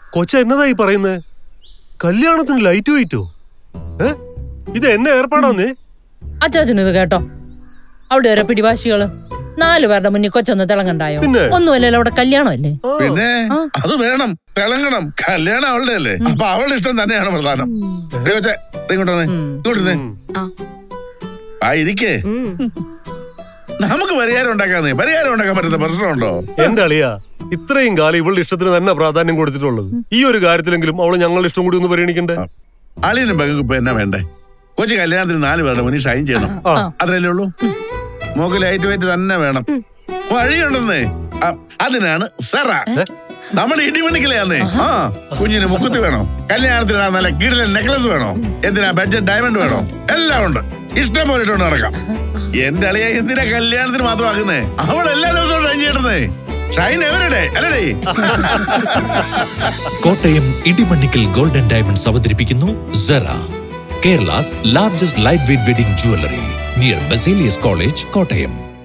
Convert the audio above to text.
കൊച്ച എന്നതായി പറയുന്നേ കല്യാണത്തിന് ലൈറ്റ് വെയിറ്റോ ഏ ഇത് എന്നെ ഏർപ്പാടാന്നേ അച്ചാച്ചന് ഇത് കേട്ടോ അവിടെ ഓരോ പിടിവാശികള് നാലു പേരുടെ മുന്നിൽ കൊച്ചൊന്ന് തിളങ്ങണ്ടായോ പിന്നെ? ഒന്നുമല്ലല്ലോ അവിടെ കല്യാണമല്ലേ ആ, പിന്നെ അത് വേണം തിളങ്ങണം കല്യാണം അവളുടെ അല്ലേ അപ്പൊ അവളുടെ ഇഷ്ടം തന്നെയാണ് പ്രധാനം ദേ കൊച്ചേ, ദേ ഇങ്ങോട്ട് വന്നേ. ഇങ്ങോട്ട് ഇരുന്നേ. ആ. ആ ഇരിക്കേ നമുക്ക് പരിഹാരം ഉണ്ടാക്കാന്നേ പരിഹാരം ഉണ്ടാക്കാൻ പറ്റുന്ന പ്രശ്നമുണ്ടോ എന്റെ അളിയാ ഇത്രയും കാലം ഇവളുടെ ഇഷ്ടത്തിന് തന്നെ പ്രാധാന്യം കൊടുത്തിട്ടുള്ളത് ഈ ഒരു കാര്യത്തിലെങ്കിലും അവള് ഞങ്ങളുടെ ഇഷ്ടം കൂടി ഒന്ന് പരിഗണിക്കണ്ടേ അളിയനും പെങ്ങൾക്ക് ഇപ്പൊ എന്നാ വേണ്ടേ കൊച്ചു കല്യാണത്തിന് നാല് പേരുടെ മുന്നിൽ ഷൈൻ ചെയ്യണം ആ. അത്രയല്ലേ ഉള്ളൂ മോക്ക് ലൈറ്റ് വെയിറ്റ് തന്നെ വേണം വഴിയുണ്ടെന്നേ ആ, അതിനാണ് സെറ നമ്മുടെ ഇടിമണിക്കലെയാന്നേ ആ കുഞ്ഞിന് മുക്കുത്തി വേണോ കല്യാണത്തിന് ആ നല്ല കിടിലൻ നെക്ലസ് വേണോ എന്തിനാ ബഡ്ജറ്റ് ഡയമണ്ട് വേണോ എല്ലാം ഉണ്ട് ഇഷ്ടം പോലെ ഇട്ടുകൊണ്ട് നടക്കാം എന്റെ അളിയ എന്തിനാ കല്യാണത്തിന് മാത്രം ആക്കുന്നേ അവൾ എല്ലാ ദിവസവും ഷൈൻ ചെയ്യണമെന്നേ ഷൈൻ എവരുടെ അല്ലടേ കോട്ടയം ഇടിമണ്ണിക്കൽ ഗോൾഡൻ ഡയമണ്ട്സ് അവതരിപ്പിക്കുന്നു Sera Kerala's largest light weight wedding jewellery near Baselios college Kottayam